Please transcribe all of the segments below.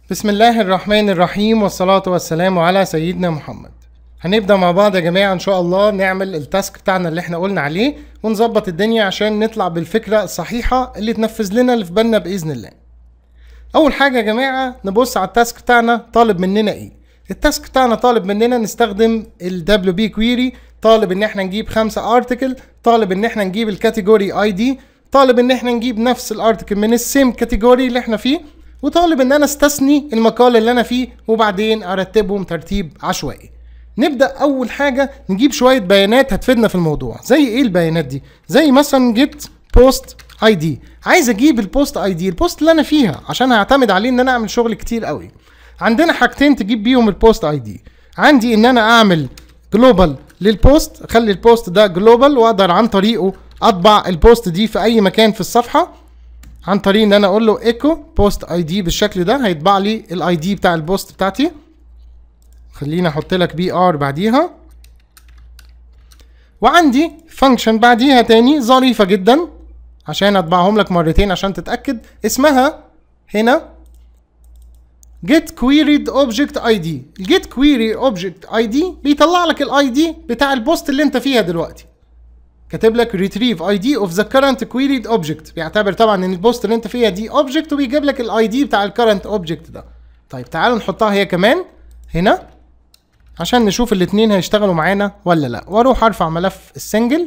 بسم الله الرحمن الرحيم والصلاة والسلام على سيدنا محمد هنبدأ مع بعض يا جماعة إن شاء الله نعمل التاسك بتاعنا اللي احنا قلنا عليه ونظبط الدنيا عشان نطلع بالفكرة الصحيحة اللي تنفذ لنا اللي في بالنا بإذن الله أول حاجة يا جماعة نبص على التاسك بتاعنا طالب مننا إيه التاسك بتاعنا طالب مننا نستخدم ال WP query طالب ان احنا نجيب خمسة ارتكل طالب ان احنا نجيب الكاتيجوري اي دي طالب ان احنا نجيب نفس الارتكل من السيم كاتيجوري اللي احنا فيه وطالب ان انا استثني المقال اللي انا فيه وبعدين ارتبهم ترتيب عشوائي نبدا اول حاجه نجيب شويه بيانات هتفيدنا في الموضوع زي ايه البيانات دي زي مثلا جيت بوست اي دي عايز اجيب البوست اي دي البوست اللي انا فيها عشان هعتمد عليه ان انا اعمل شغل كتير قوي عندنا حاجتين تجيب بيهم البوست اي دي عندي ان انا اعمل جلوبال للبوست اخلي البوست ده جلوبال واقدر عن طريقه اطبع البوست دي في اي مكان في الصفحه عن طريق ان انا اقول له ايكو بوست اي دي بالشكل ده هيطبع لي الاي دي بتاع البوست بتاعتي خليني احط لك بي ار بعديها وعندي فانكشن بعديها تاني ظريفه جدا عشان اطبعهم لك مرتين عشان تتاكد اسمها هنا get queried object id الجيت query object id بيطلع لك الاي دي بتاع البوست اللي انت فيها دلوقتي كاتب لك retrieve id of the current queried object بيعتبر طبعا ان البوست اللي انت فيها دي object وبيجيب لك الاي دي بتاع الكرنت object ده طيب تعالوا نحطها هي كمان هنا عشان نشوف الاتنين هيشتغلوا معانا ولا لا واروح ارفع ملف السنجل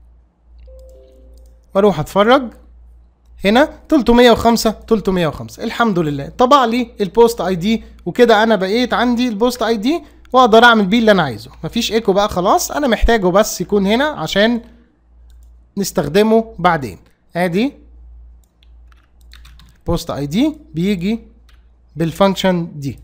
واروح اتفرج هنا 305 305 الحمد لله طبع لي البوست اي دي وكده انا بقيت عندي البوست اي دي واقدر اعمل بيه اللي انا عايزه مفيش ايكو بقى خلاص انا محتاجه بس يكون هنا عشان نستخدمه بعدين ادي بوست اي دي بيجي بالفانكشن دي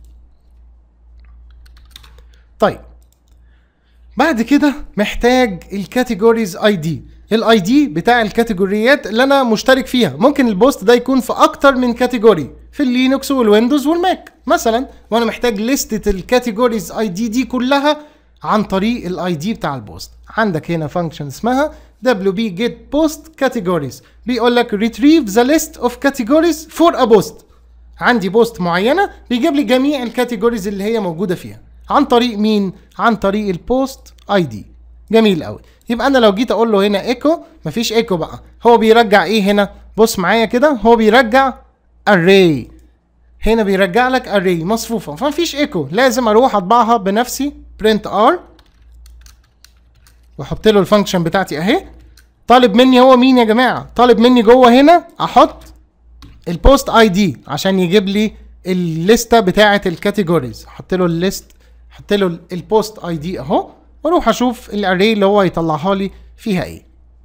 طيب بعد كده محتاج الكاتيجوريز اي دي الاي دي بتاع الكاتيجوريات اللي انا مشترك فيها ممكن البوست ده يكون في اكتر من كاتيجوري في اللينكس والويندوز والماك مثلا وانا محتاج لستة الكاتيجوريز اي دي دي كلها عن طريق الاي دي بتاع البوست عندك هنا فانكشن اسمها wp get post categories بيقول لك retrieve the list of categories for a post عندي بوست معينه بيجيب لي جميع الكاتيجوريز اللي هي موجوده فيها عن طريق مين عن طريق البوست اي دي جميل قوي يبقى انا لو جيت اقول له هنا ايكو مفيش ايكو بقى هو بيرجع ايه هنا بص معايا كده هو بيرجع array هنا بيرجع لك array مصفوفه فمفيش ايكو لازم اروح اطبعها بنفسي print r واحط له الفانكشن بتاعتي اهي طالب مني هو مين يا جماعه طالب مني جوه هنا احط البوست اي دي عشان يجيب لي الليسته بتاعه الكاتيجوريز احط له الليست احط له البوست اي دي اهو واروح اشوف الاري اللي هو يطلعها لي فيها ايه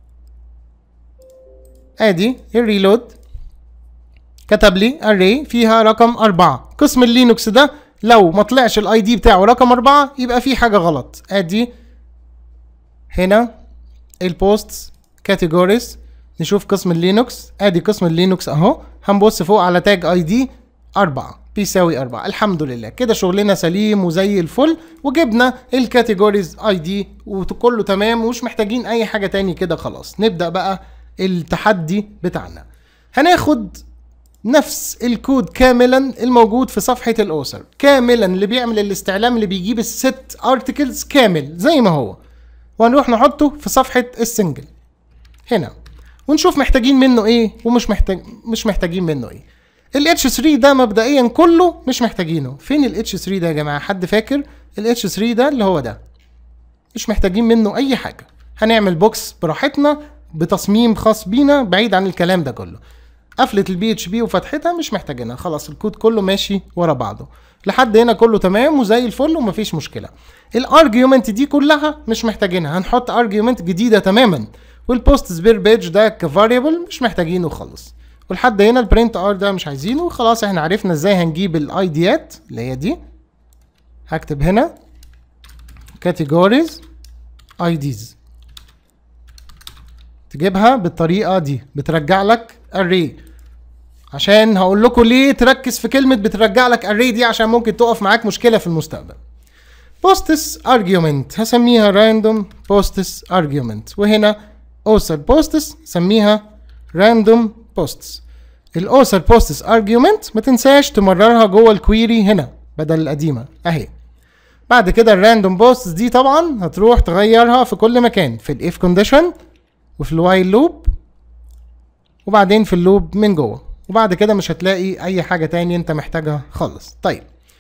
ادي الريلود كتب لي اري فيها رقم أربعة قسم اللينكس ده لو ما طلعش الاي دي بتاعه رقم أربعة يبقى في حاجة غلط ادي هنا البوست كاتيجوريز نشوف قسم اللينكس ادي قسم اللينكس اهو هنبص فوق على تاج اي دي أربعة بيساوي أربعة الحمد لله كده شغلنا سليم وزي الفل وجبنا الكاتيجوريز اي دي وكله تمام ومش محتاجين اي حاجة تاني كده خلاص نبدأ بقى التحدي بتاعنا هناخد نفس الكود كاملا الموجود في صفحة الأوسر كاملا اللي بيعمل الاستعلام اللي بيجيب الست ارتكلز كامل زي ما هو وهنروح نحطه في صفحة السنجل هنا ونشوف محتاجين منه ايه ومش محتاج مش محتاجين منه ايه ال H3 ده مبدئيا كله مش محتاجينه فين ال H3 ده يا جماعه حد فاكر ال H3 ده اللي هو ده مش محتاجين منه اي حاجه هنعمل بوكس براحتنا بتصميم خاص بينا بعيد عن الكلام ده كله قفلة البي اتش بي وفتحتها مش محتاجينها خلاص الكود كله ماشي ورا بعضه لحد هنا كله تمام وزي الفل ومفيش مشكله الارجيومنت دي كلها مش محتاجينها هنحط ارجيومنت جديده تماما والبوست سبير بيج ده كفاريبل مش محتاجينه خالص ولحد هنا البرنت ار ده مش عايزينه خلاص احنا عرفنا ازاي هنجيب الاي ديات اللي هي دي هكتب هنا كاتيجوريز اي ديز تجيبها بالطريقه دي بترجع لك array عشان هقول لكم ليه تركز في كلمه بترجع لك array دي عشان ممكن تقف معاك مشكله في المستقبل بوستس argument هسميها random posts argument وهنا اوصل بوستس سميها random posts الاوثر بوستس ارجيومنت ما تنساش تمررها جوه الكويري هنا بدل القديمه اهي بعد كده الراندوم بوستس دي طبعا هتروح تغيرها في كل مكان في الاف كونديشن وفي الوايل لوب وبعدين في اللوب من جوه وبعد كده مش هتلاقي اي حاجه تاني انت محتاجها خالص طيب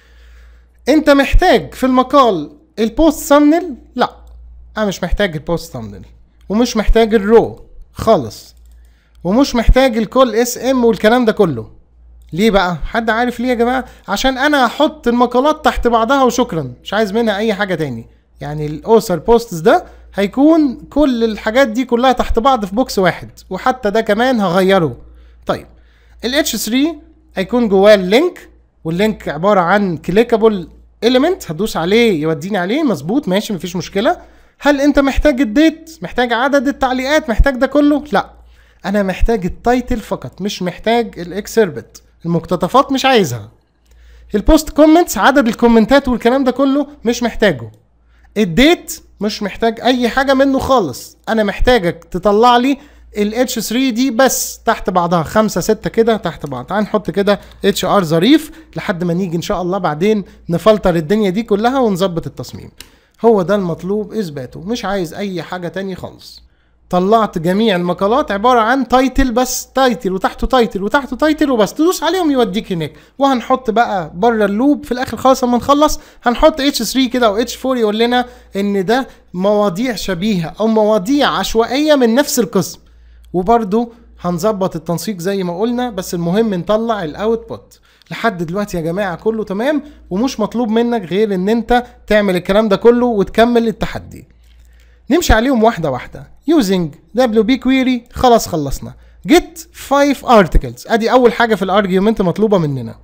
انت محتاج في المقال البوست ثامنيل لا انا مش محتاج البوست ثامنيل ومش محتاج الرو خالص ومش محتاج الكل اس ام والكلام ده كله ليه بقى حد عارف ليه يا جماعه عشان انا هحط المقالات تحت بعضها وشكرا مش عايز منها اي حاجه تاني يعني الاوثر بوستس ده هيكون كل الحاجات دي كلها تحت بعض في بوكس واحد وحتى ده كمان هغيره طيب ال H3 هيكون جواه اللينك واللينك عباره عن كليكابل element هدوس عليه يوديني عليه مظبوط ماشي مفيش مشكله هل انت محتاج الديت محتاج عدد التعليقات محتاج ده كله لا انا محتاج التايتل فقط مش محتاج الاكسربت المقتطفات مش عايزها البوست كومنتس عدد الكومنتات والكلام ده كله مش محتاجه الديت مش محتاج اي حاجه منه خالص انا محتاجك تطلع لي ال H3 دي بس تحت بعضها خمسة ستة كده تحت بعض تعال نحط كده اتش ار ظريف لحد ما نيجي ان شاء الله بعدين نفلتر الدنيا دي كلها ونظبط التصميم هو ده المطلوب اثباته مش عايز اي حاجة تاني خالص طلعت جميع المقالات عبارة عن تايتل بس تايتل وتحته تايتل وتحته تايتل وبس تدوس عليهم يوديك هناك وهنحط بقى بره اللوب في الاخر خالص لما نخلص هنحط اتش 3 كده او اتش 4 يقول لنا ان ده مواضيع شبيهة او مواضيع عشوائية من نفس القسم وبرده هنظبط التنسيق زي ما قلنا بس المهم نطلع الاوتبوت لحد دلوقتي يا جماعه كله تمام ومش مطلوب منك غير ان انت تعمل الكلام ده كله وتكمل التحدي نمشي عليهم واحده واحده using WP query خلاص خلصنا get 5 articles ادي اول حاجه في الارجيومنت مطلوبه مننا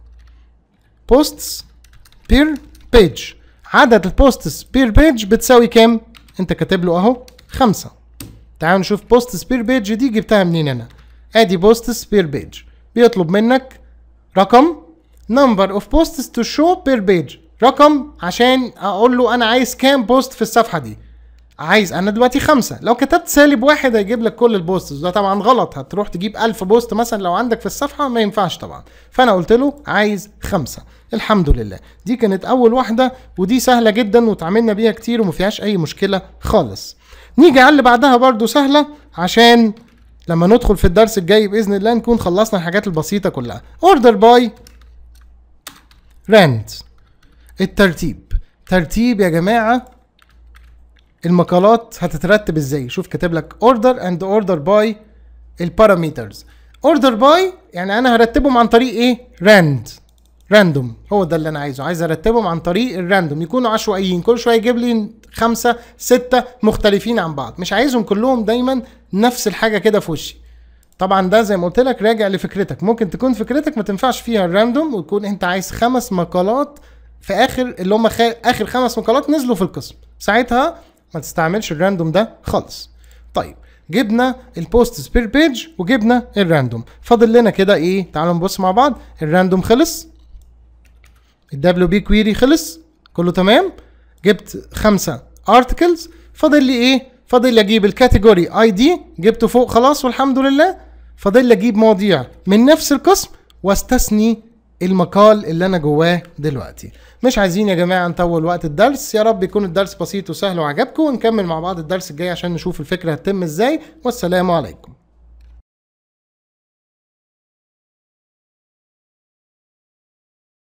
posts per page عدد البوستس بير بيج بتساوي كام انت كاتب له اهو خمسة تعالوا نشوف بوستس بير بيج دي جبتها منين انا ادي بوستس بير بيج بيطلب منك رقم number of posts to show per page رقم عشان اقول له انا عايز كام بوست في الصفحه دي عايز انا دلوقتي خمسة لو كتبت سالب واحد هيجيب لك كل البوستس ده طبعا غلط هتروح تجيب ألف بوست مثلا لو عندك في الصفحة ما ينفعش طبعا فانا قلت له عايز خمسة الحمد لله دي كانت اول واحدة ودي سهلة جدا وتعاملنا بيها كتير وما فيهاش اي مشكلة خالص نيجي على اللي بعدها برضو سهلة عشان لما ندخل في الدرس الجاي باذن الله نكون خلصنا الحاجات البسيطة كلها اوردر باي راند الترتيب ترتيب يا جماعة المقالات هتترتب ازاي شوف كاتب لك اوردر اند اوردر باي البارامترز اوردر باي يعني انا هرتبهم عن طريق ايه راند راندوم هو ده اللي انا عايزه عايز ارتبهم عن طريق الراندوم يكونوا عشوائيين كل شويه يجيب لي خمسة ستة مختلفين عن بعض مش عايزهم كلهم دايما نفس الحاجه كده في وشي طبعا ده زي ما قلت لك راجع لفكرتك ممكن تكون فكرتك ما تنفعش فيها الراندوم وتكون انت عايز خمس مقالات في اخر اللي هم خ... اخر خمس مقالات نزلوا في القسم ساعتها ما تستعملش الراندوم ده خالص طيب جبنا البوست بير بيج وجبنا الراندوم فاضل لنا كده ايه تعالوا نبص مع بعض الراندوم خلص الدبليو بي كويري خلص كله تمام جبت خمسة ارتكلز فاضل لي ايه فاضل لي اجيب الكاتيجوري اي دي جبته فوق خلاص والحمد لله فاضل لي اجيب مواضيع من نفس القسم واستثني المقال اللي انا جواه دلوقتي مش عايزين يا جماعه نطول وقت الدرس يا رب يكون الدرس بسيط وسهل وعجبكم ونكمل مع بعض الدرس الجاي عشان نشوف الفكره هتتم ازاي والسلام عليكم